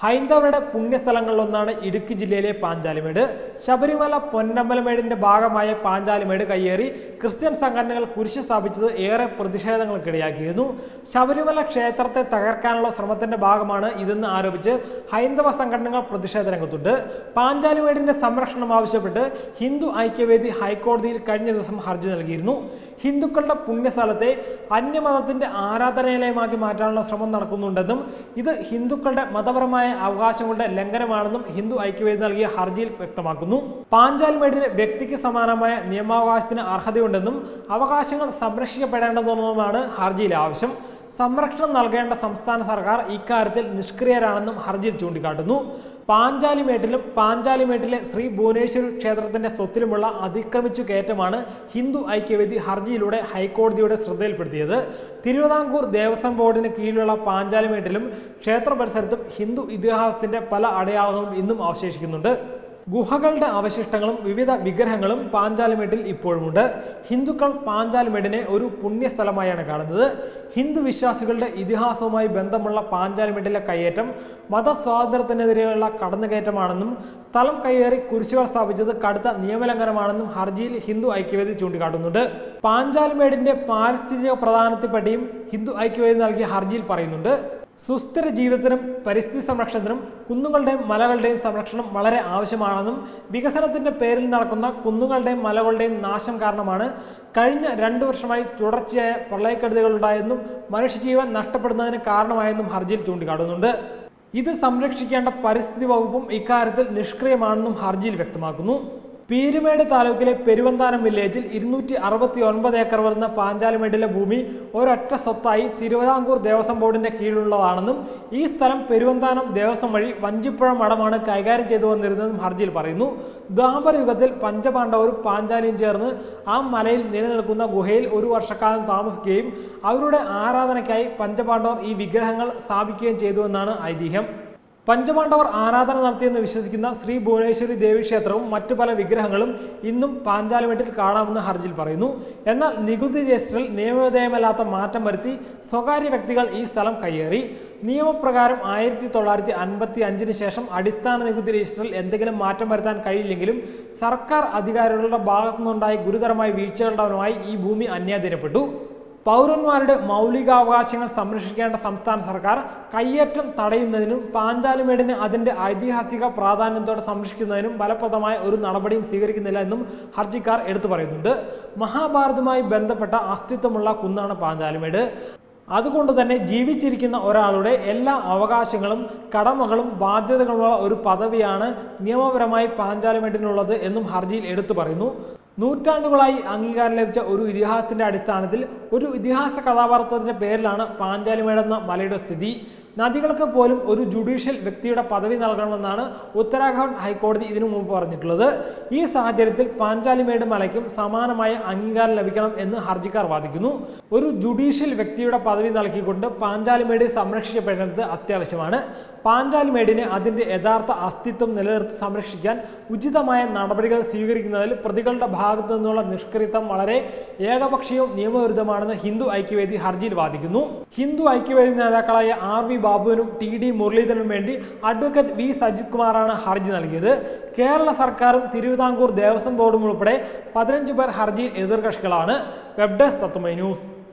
ഹൈന്ദവരുടെ പുണ്യസ്ഥലങ്ങളിലൊന്നാണ് ഇടുക്കി ജില്ലയിലെ പാഞ്ചാലിമേട് ശബരിമല പൊന്നമ്പലമേടിന്റെ ഭാഗമായ പാഞ്ചാലിമേട് കയ്യേറി ക്രിസ്ത്യൻ സംഘടനകൾ കുരിശ് സ്ഥാപിച്ചത് ഏറെ പ്രതിഷേധങ്ങൾക്കിടയാക്കിയിരുന്നു ശബരിമല ക്ഷേത്രത്തെ തകർക്കാനുള്ള ശ്രമത്തിന്റെ ഭാഗമാണ് ഇതെന്ന് ആരോപിച്ച് ഹൈന്ദവ സംഘടനകൾ പ്രതിഷേധ രംഗത്തുണ്ട് പാഞ്ചാലിമേടിന്റെ സംരക്ഷണം ആവശ്യപ്പെട്ട് ഹിന്ദു ഐക്യവേദി ഹൈക്കോടതിയിൽ കഴിഞ്ഞ ദിവസം ഹർജി നൽകിയിരുന്നു ഹിന്ദുക്കളുടെ പുണ്യസ്ഥലത്തെ അന്യമതത്തിന്റെ ആരാധനാലയമാക്കി മാറ്റാനുള്ള ശ്രമം നടക്കുന്നുണ്ടെന്നും ഇത് ഹിന്ദുക്കളുടെ മതപരമായ അവകാശങ്ങളുടെ ലംഘനമാണെന്നും ഹിന്ദു ഐക്യവേദി നൽകിയ ഹർജിയിൽ വ്യക്തമാക്കുന്നു പാഞ്ചാലിമേടിന് വ്യക്തിക്ക് സമാനമായ നിയമാവകാശത്തിന് അർഹതയുണ്ടെന്നും അവകാശങ്ങൾ സംരക്ഷിക്കപ്പെടേണ്ടതെന്നുമാണ് ഹർജിയിലെ ആവശ്യം സംരക്ഷണം നൽകേണ്ട സംസ്ഥാന സർക്കാർ ഇക്കാര്യത്തിൽ നിഷ്ക്രിയരാണെന്നും ഹർജിയിൽ ചൂണ്ടിക്കാട്ടുന്നു പാഞ്ചാലിമേട്ടിലും പാഞ്ചാലിമേട്ടിലെ ശ്രീ ഭുവനേശ്വരി ക്ഷേത്രത്തിന്റെ സ്വത്തിലുമുള്ള അതിക്രമിച്ചു കയറ്റമാണ് ഹിന്ദു ഐക്യവേദി ഹർജിയിലൂടെ ഹൈക്കോടതിയുടെ ശ്രദ്ധയിൽപ്പെടുത്തിയത് തിരുവിതാംകൂർ ദേവസ്വം ബോർഡിന് കീഴിലുള്ള പാഞ്ചാലിമേട്ടിലും ക്ഷേത്ര പരിസരത്തും ഹിന്ദു ഇതിഹാസത്തിന്റെ പല അടയാളങ്ങളും ഇന്നും അവശേഷിക്കുന്നുണ്ട് ഗുഹകളുടെ അവശിഷ്ടങ്ങളും വിവിധ വിഗ്രഹങ്ങളും പാഞ്ചാലിമേട്ടിൽ ഇപ്പോഴുമുണ്ട് ഹിന്ദുക്കൾ പാഞ്ചാലിമേടിനെ ഒരു പുണ്യസ്ഥലമായാണ് കാണുന്നത് ഹിന്ദു വിശ്വാസികളുടെ ഇതിഹാസവുമായി ബന്ധമുള്ള പാഞ്ചാലിമേട്ടിലെ കയ്യേറ്റം മതസ്വാതന്ത്ര്യത്തിനെതിരെയുള്ള കടന്നുകയറ്റമാണെന്നും സ്ഥലം കയ്യേറി കുരിശുകൾ സ്ഥാപിച്ചത് കടുത്ത നിയമലംഘനമാണെന്നും ഹർജിയിൽ ഹിന്ദു ഐക്യവേദി ചൂണ്ടിക്കാട്ടുന്നുണ്ട് പാഞ്ചാലിമേടിന്റെ പാരിസ്ഥിതിക പ്രാധാന്യത്തെപ്പറ്റിയും ഹിന്ദു ഐക്യവേദി നൽകിയ ഹർജിയിൽ പറയുന്നുണ്ട് സുസ്ഥിര ജീവിതത്തിനും പരിസ്ഥിതി സംരക്ഷണത്തിനും കുന്നുകളുടെയും മലകളുടെയും സംരക്ഷണം വളരെ ആവശ്യമാണെന്നും വികസനത്തിന്റെ പേരിൽ നടക്കുന്ന കുന്നുകളുടെയും മലകളുടെയും നാശം കാരണമാണ് കഴിഞ്ഞ രണ്ടു വർഷമായി തുടർച്ചയായ പ്രളയക്കെടുതികളുണ്ടായെന്നും മനുഷ്യജീവൻ നഷ്ടപ്പെടുന്നതിന് കാരണമായെന്നും ഹർജിയിൽ ചൂണ്ടിക്കാട്ടുന്നുണ്ട് ഇത് സംരക്ഷിക്കേണ്ട പരിസ്ഥിതി വകുപ്പും ഇക്കാര്യത്തിൽ നിഷ്ക്രിയമാണെന്നും ഹർജിയിൽ വ്യക്തമാക്കുന്നു പീരുമേട് താലൂക്കിലെ പെരുവന്താനം വില്ലേജിൽ ഇരുന്നൂറ്റി അറുപത്തി ഒൻപത് ഏക്കർ വരുന്ന പാഞ്ചാലിമേടിലെ ഭൂമി ഒരൊറ്റ സ്വത്തായി തിരുവിതാംകൂർ ദേവസ്വം ബോർഡിന്റെ കീഴിലുള്ളതാണെന്നും ഈ സ്ഥലം പെരുവന്താനം ദേവസ്വം വഴി വഞ്ചിപ്പുഴ മഠമാണ് കൈകാര്യം ചെയ്തു വന്നിരുന്നതെന്നും ഹർജിയിൽ പറയുന്നു ദ്വാപര യുഗത്തിൽ പഞ്ചപാണ്ഡവരും പാഞ്ചാലിയും ചേർന്ന് ആ മലയിൽ നിലനിൽക്കുന്ന ഗുഹയിൽ ഒരു വർഷക്കാലം താമസിക്കുകയും അവരുടെ ആരാധനയ്ക്കായി പഞ്ചപാണ്ഡവർ ഈ വിഗ്രഹങ്ങൾ സ്ഥാപിക്കുകയും ചെയ്തുവെന്നാണ് ഐതിഹ്യം പഞ്ചപാണ്ഡവർ ആരാധന നടത്തിയെന്ന് വിശ്വസിക്കുന്ന ശ്രീ ഭുവനേശ്വരി ദേവി ക്ഷേത്രവും മറ്റു പല വിഗ്രഹങ്ങളും ഇന്നും പാഞ്ചാലിമേട്ടിൽ കാണാമെന്ന് ഹർജിയിൽ പറയുന്നു എന്നാൽ നികുതി രജിസ്റ്ററിൽ നിയമവിധേയമല്ലാത്ത മാറ്റം വരുത്തി സ്വകാര്യ വ്യക്തികൾ ഈ സ്ഥലം കയ്യേറി നിയമപ്രകാരം ആയിരത്തി തൊള്ളായിരത്തി അൻപത്തി അഞ്ചിന് ശേഷം അടിസ്ഥാന നികുതി രജിസ്റ്ററിൽ എന്തെങ്കിലും മാറ്റം വരുത്താൻ കഴിയില്ലെങ്കിലും സർക്കാർ അധികാരികളുടെ ഭാഗത്തുനിന്നുണ്ടായ ഗുരുതരമായ വീഴ്ചകളുടെ ഫലമായി ഈ ഭൂമി അന്യാധീനപ്പെട്ടു പൗരന്മാരുടെ മൗലികാവകാശങ്ങൾ സംരക്ഷിക്കേണ്ട സംസ്ഥാന സർക്കാർ കയ്യേറ്റം തടയുന്നതിനും പാഞ്ചാലിമേടിന് അതിന്റെ ഐതിഹാസിക പ്രാധാന്യത്തോടെ സംരക്ഷിക്കുന്നതിനും ഫലപ്രദമായ ഒരു നടപടിയും സ്വീകരിക്കുന്നില്ല എന്നും ഹർജിക്കാർ എടുത്തു പറയുന്നുണ്ട് മഹാഭാരതവുമായി ബന്ധപ്പെട്ട അസ്തിത്വമുള്ള കുന്നാണ് പാഞ്ചാലിമേട് അതുകൊണ്ട് തന്നെ ജീവിച്ചിരിക്കുന്ന ഒരാളുടെ എല്ലാ അവകാശങ്ങളും കടമകളും ബാധ്യതകളുമുള്ള ഒരു പദവിയാണ് നിയമപരമായി പാഞ്ചാലിമേട്ടിനുള്ളത് എന്നും ഹർജിയിൽ എടുത്തു പറയുന്നു നൂറ്റാണ്ടുകളായി അംഗീകാരം ലഭിച്ച ഒരു ഇതിഹാസത്തിന്റെ അടിസ്ഥാനത്തിൽ ഒരു ഇതിഹാസ കഥാപാത്രത്തിന്റെ പേരിലാണ് പാഞ്ചാലിമേടെന്ന മലയുടെ സ്ഥിതി നദികൾക്ക് പോലും ഒരു ജുഡീഷ്യൽ വ്യക്തിയുടെ പദവി നൽകണമെന്നാണ് ഉത്തരാഖണ്ഡ് ഹൈക്കോടതി ഇതിനു മുമ്പ് പറഞ്ഞിട്ടുള്ളത് ഈ സാഹചര്യത്തിൽ പാഞ്ചാലിമേട് മലയ്ക്കും സമാനമായ അംഗീകാരം ലഭിക്കണം എന്ന് ഹർജിക്കാർ വാദിക്കുന്നു ഒരു ജുഡീഷ്യൽ വ്യക്തിയുടെ പദവി നൽകിക്കൊണ്ട് പാഞ്ചാലിമേട് സംരക്ഷിക്കപ്പെടേണ്ടത് അത്യാവശ്യമാണ് പാഞ്ചാലിമേടിനെ അതിന്റെ യഥാർത്ഥ അസ്തിത്വം നിലനിർത്തി സംരക്ഷിക്കാൻ ഉചിതമായ നടപടികൾ സ്വീകരിക്കുന്നതിൽ പ്രതികളുടെ ഭാഗത്തു നിന്നുള്ള നിഷ്ക്രിയത്വം വളരെ ഏകപക്ഷീയവും നിയമവിരുദ്ധമാണെന്ന് ഹിന്ദു ഐക്യവേദി ഹർജിയിൽ വാദിക്കുന്നു ഹിന്ദു ഐക്യവേദി നേതാക്കളായ ആർ വി ബാബുവിനും ടി ഡി മുരളീധരനും വേണ്ടി അഡ്വക്കേറ്റ് വി സജിത് കുമാറാണ് ഹർജി നൽകിയത് കേരള സർക്കാരും തിരുവിതാംകൂർ ദേവസ്വം ബോർഡും ഉൾപ്പെടെ പതിനഞ്ച് പേർ ഹർജിയിൽ എതിർകക്ഷികളാണ് വെബ് ഡെസ്ക് തത്വമൈ ന്യൂസ്